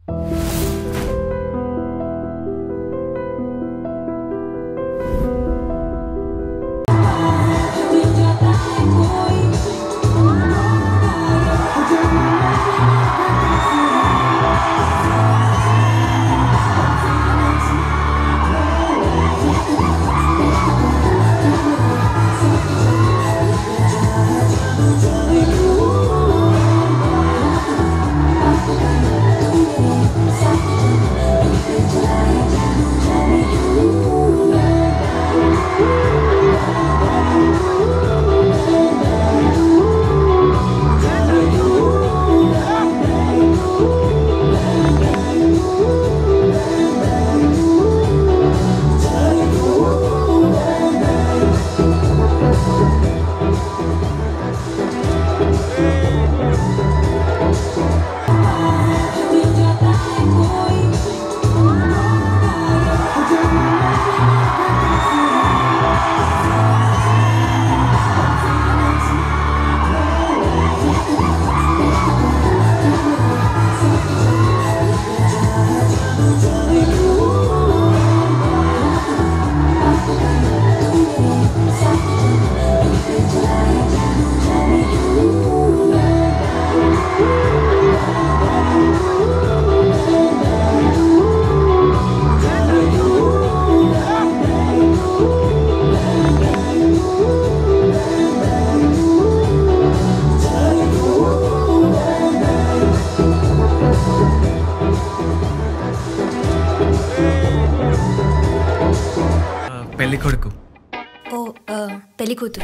పెళ్లి కొడుకు ఓ ఆ, పెళ్లి కూతురు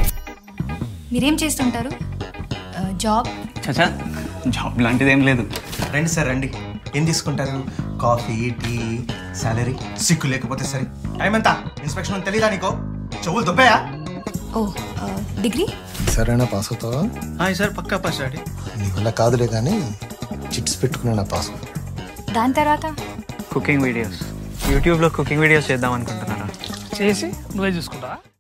మీరేం చేస్తుంటారు ఆ, జాబ్ చచా జాబ్ లాంటిది ఏం లేదు రండి సార్ రండి ఏం తీసుకుంటారు కాఫీ టీ సాలరీ సిక్కు లేకపోతే సరే టైం ఎంత ఇన్స్పెక్షన్ అని తెలీదా నీకో చెవులు దుబ్బయా ఓ ఆ, డిగ్రీ సరేనా పాస్ అవుతావా హాయ్ సార్ పక్కా పాస్ డాడీ నీ వల్ల కాదులే కానీ చిట్స్ పెట్టుకున్నా నా పాస్ దాని తర్వాత కుకింగ్ వీడియోస్ యూట్యూబ్లో కుకింగ్ వీడియోస్ చేద్దాం అనుకుంటున్నారా చేసి నువ్వే చూసుకుంటావా